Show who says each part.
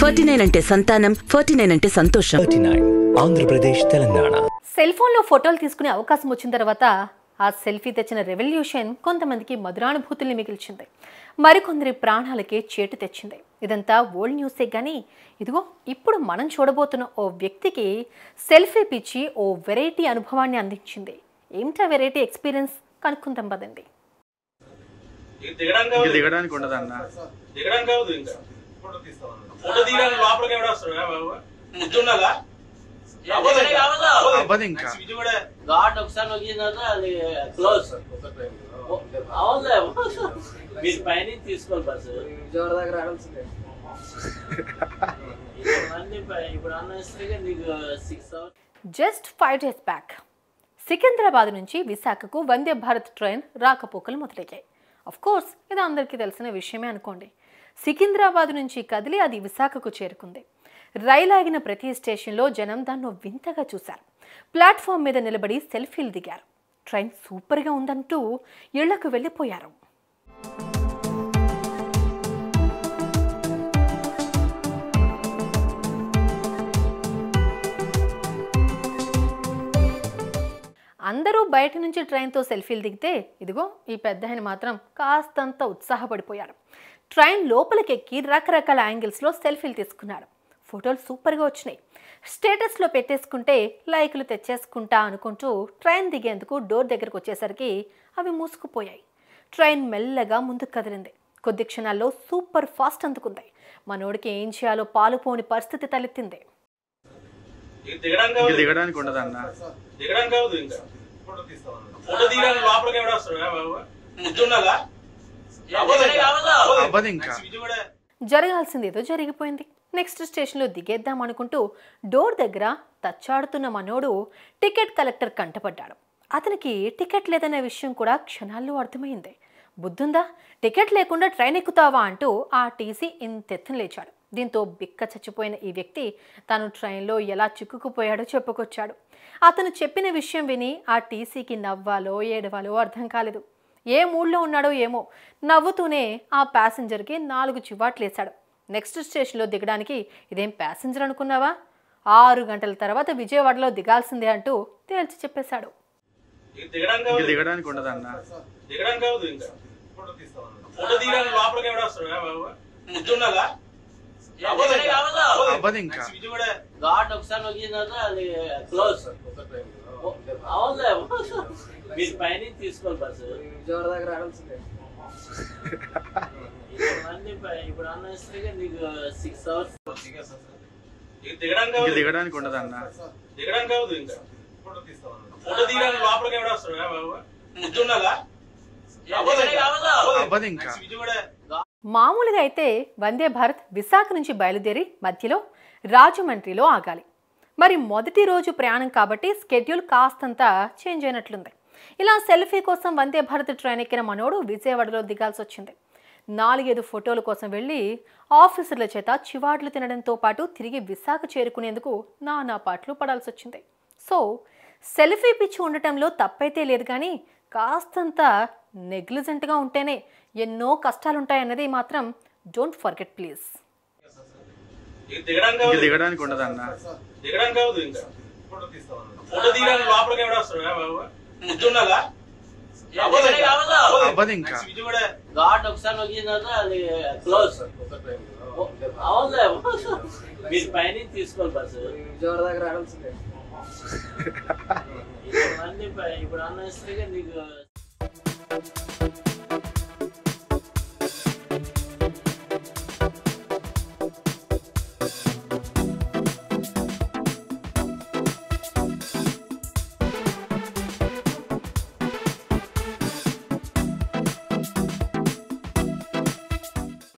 Speaker 1: Forty nine అంటే సంతానం forty nine అంటే సంతోషం
Speaker 2: thirty nine Andhra Pradesh Telangana
Speaker 3: cell ఫోన్లో ఫోటోలు తీసుకునే అవకాశం వచ్చిన తర్వాత ఆ సెల్ఫీ తెచ్చిన రెవల్యూషన్ కొంతమందికి మధురానుభూతుల్ని మిగిల్చింది మరికొందరి ప్రాణాలకే చేటు తెచ్చింది ఇదంతా ఓల్డ్ న్యూసే కానీ ఇదిగో ఇప్పుడు మనం చూడబోతున్న ఓ వ్యక్తికి సెల్ఫీ పిచ్చి ఓ వెరైటీ అనుభవాన్ని అందించింది ఏమిటా వెరైటీ ఎక్స్పీరియన్స్ కనుక్కుందాం పదండి
Speaker 4: ఇది దిగడానికి
Speaker 5: ఇంక
Speaker 4: అవ్వదు.
Speaker 5: దిగడానికి ఉండదు అన్న
Speaker 4: దిగడానికి అవ్వదు ఇంకా ఫోటో తీయడానికి లోపలికి ఎవడ వస్తాడు బాబు కూర్చున్నాగా అవ్వదు ఇంకా. అవ్వదు.
Speaker 5: అవ్వదు ఇంకా.
Speaker 4: ఇది కూడా
Speaker 6: ఘాట్ ఒకసారి నొక్కిన తర్వాత అది క్లోజ్ అవునులే మీరు పైన తీసుకోవాలి బస్
Speaker 7: విజయవాడ దాకా రావాల్సిందే
Speaker 6: ఇవన్నీ పై- ఇప్పుడు అన్న నీకు six hours
Speaker 3: just five days back Secunderabad నుంచి విశాఖకు వందే భారత్ ట్రైన్ రాకపోకలు మొదలయ్యాయి అఫ్ కోర్స్ ఇది అందరికీ తెలిసిన విషయమే అనుకోండి సికింద్రాబాద్ నుంచి కదిలి అది విశాఖకు చేరుకుంది రైలు ఆగిన ప్రతి స్టేషన్లో జనం దాన్ని వింతగా చూశారు ప్లాట్ఫామ్ మీద నిలబడి సెల్ఫీలు దిగారు ట్రైన్ సూపర్గా ఉందంటూ ఇళ్లకు వెళ్ళిపోయారు అందరూ బయట నుంచి ట్రైన్తో సెల్ఫీలు దిగితే ఇదిగో ఈ పెద్ద ఆయన మాత్రం కాస్తంత ఉత్సాహపడిపోయాడు ట్రైన్ లోపలికెక్కి రకరకాల యాంగిల్స్లో సెల్ఫీలు తీసుకున్నాడు ఫోటోలు సూపర్గా వచ్చినాయి స్టేటస్లో పెట్టేసుకుంటే లైకులు తెచ్చేసుకుంటా అనుకుంటూ ట్రైన్ దిగేందుకు డోర్ దగ్గరకు వచ్చేసరికి అవి మూసుకుపోయాయి ట్రైన్ మెల్లగా ముందుకు కదిలింది కొద్ది క్షణాల్లో సూపర్ ఫాస్ట్ అందుకుంది మనోడికి ఏం చేయాలో పాలుపోని పరిస్థితి తలెత్తింది
Speaker 4: ఇది దిగడానికి
Speaker 5: ఇంక
Speaker 4: అవ్వదు.
Speaker 5: దిగడానికి ఉండదు అన్న
Speaker 4: దిగడానికి అవ్వదు ఇంకా ఫోటో తీయడానికి లోపలికి ఎవడ వస్తాడు బాబు కూర్చున్నాగా అవ్వదు ఇంకా. అవ్వదు.
Speaker 5: అవ్వదు ఇంకా.
Speaker 4: ఇది కూడా
Speaker 3: జరగాల్సింది ఏదో జరిగిపోయింది నెక్స్ట్ స్టేషన్లో దిగేద్దాం అనుకుంటూ డోర్ దగ్గర తచ్చాడుతున్న మనోడు టికెట్ కలెక్టర్ కంటపడ్డాడు అతనికి టికెట్ లేదనే విషయం కూడా క్షణాల్లో అర్థమైంది బుద్ధుందా టికెట్ లేకుండా ట్రైన్ ఎక్కుతావా అంటూ ఆ టీసీ ఇంతెత్తున లేచాడు దీంతో బిక్క చచ్చిపోయిన ఈ వ్యక్తి తాను ట్రైన్లో ఎలా చిక్కుకుపోయాడో చెప్పుకొచ్చాడు అతను చెప్పిన విషయం విని ఆ టీసీకి నవ్వాలో ఏడవాలో అర్థం కాలేదు ఏ మూడ్లో ఉన్నాడో ఏమో నవ్వుతూనే ఆ ప్యాసింజర్కి నాలుగు చివాట్లేశాడు నెక్స్ట్ స్టేషన్లో దిగడానికి ఇదేం ప్యాసింజర్ అనుకున్నావా ఆరు గంటల తర్వాత విజయవాడలో దిగాల్సిందే అంటూ తేల్చి చెప్పేశాడు
Speaker 4: ఇది దిగడానికి
Speaker 5: ఇంక
Speaker 4: అవ్వదు.
Speaker 5: దిగడానికి ఉండదు అన్న
Speaker 4: దిగడానికి అవ్వదు ఇంకా ఫోటో తీయడానికి లోపలికి ఎవడ వస్తాడు బాబు కూర్చున్నాగా అవ్వదు ఇంకా. అవ్వదు.
Speaker 5: అవ్వదు ఇంకా.
Speaker 4: ఇది కూడా
Speaker 6: ఘాట్ ఒకసారి నొక్కిన తర్వాత అది క్లోజ్ అవునులే మీరు పైన తీసుకోవాలి బస్
Speaker 7: విజయవాడ దాకా రావాల్సిందే
Speaker 6: ఇవన్నీ పై- ఇప్పుడు అన్న నీకు సిక్స్ అవర్స్
Speaker 4: ఇది దిగడానికి
Speaker 5: ఇంక
Speaker 4: అవ్వదు.
Speaker 5: దిగడానికి ఉండదు అన్న
Speaker 4: దిగడానికి అవ్వదు ఇంకా ఫోటో తీయడానికి లోపలికి ఎవడ వస్తాడు బాబు కూర్చున్నాగా అవ్వదు ఇంకా.
Speaker 5: అవ్వదు ఇంకా.
Speaker 4: ఇది కూడా
Speaker 3: మామూలుగా అయితే వందే భారత్ విశాఖ నుంచి బయలుదేరి మధ్యలో రాజమండ్రిలో ఆగాలి మరి మొదటి రోజు ప్రయాణం కాబట్టి స్కెడ్యూల్ కాస్తంత చేంజ్ అయినట్లుంది ఇలా సెల్ఫీ కోసం వందే భారత్ ట్రైన్ ఎక్కిన మనోడు విజయవాడలో దిగాల్సి వచ్చింది నాలుగైదు ఫోటోల కోసం వెళ్ళి ఆఫీసర్ల చేత చివాట్లు తినడంతో పాటు తిరిగి విశాఖ చేరుకునేందుకు నానా పాటలు పడాల్సి వచ్చింది సో సెల్ఫీ పిచ్చి ఉండటంలో తప్పైతే లేదు కానీ కాస్తంత నెగ్లిజెంట్గా ఉంటేనే ఎన్నో కష్టాలు ఉంటాయన్నది మాత్రం డోంట్ ఫర్గెట్ ప్లీజ్
Speaker 4: ఇది దిగడానికి
Speaker 5: ఇంక
Speaker 4: అవ్వదు.
Speaker 5: దిగడానికి ఉండదు అన్న
Speaker 4: దిగడానికి అవ్వదు ఇంకా ఫోటో తీయడానికి లోపలికి ఎవడ వస్తాడు బాబు కూర్చున్నాగా అవ్వదు ఇంకా.
Speaker 5: అవ్వదు ఇంకా.
Speaker 4: ఇది కూడా
Speaker 6: ఘాట్ ఒకసారి నొక్కిన తర్వాత అది క్లోజ్ అవునులే మీరు పైన తీసుకోవాలి బస్
Speaker 7: విజయవాడ దాకా రావాల్సిందే
Speaker 6: ఇవన్నీ పై- ఇప్పుడు అన్న నీకు